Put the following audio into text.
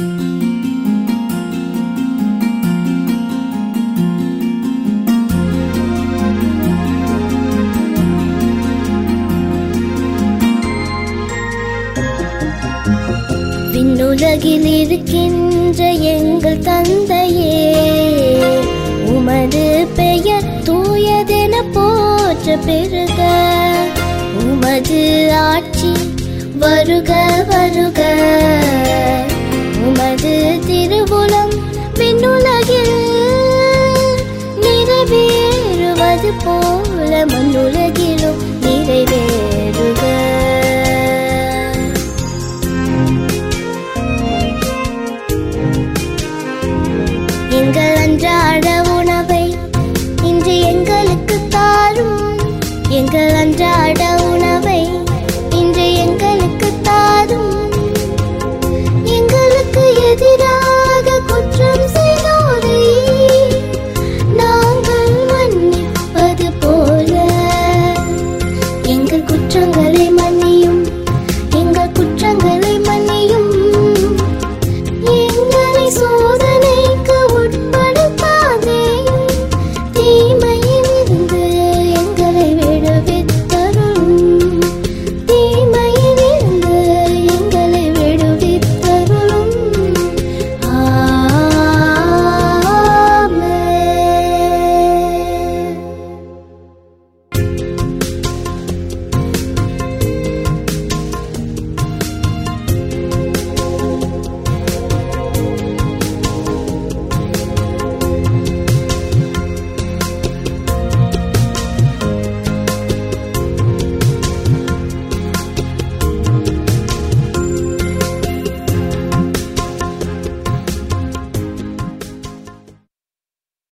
விண்ணுலகில் இருக்கின்ற எங்கள் தந்தையே உமது பெயர் தூயதென போற்ற பெருக உமது ஆட்சி வருக வருக உமது திருவுளம் விண்ணுலகில் நிறைவேறுவது போல மண்ணுலகிலும் நிறைவேறுக எங்கள் அன்றாட உணவை இன்று எங்களுக்கு தாரும் எங்கள் அன்றாட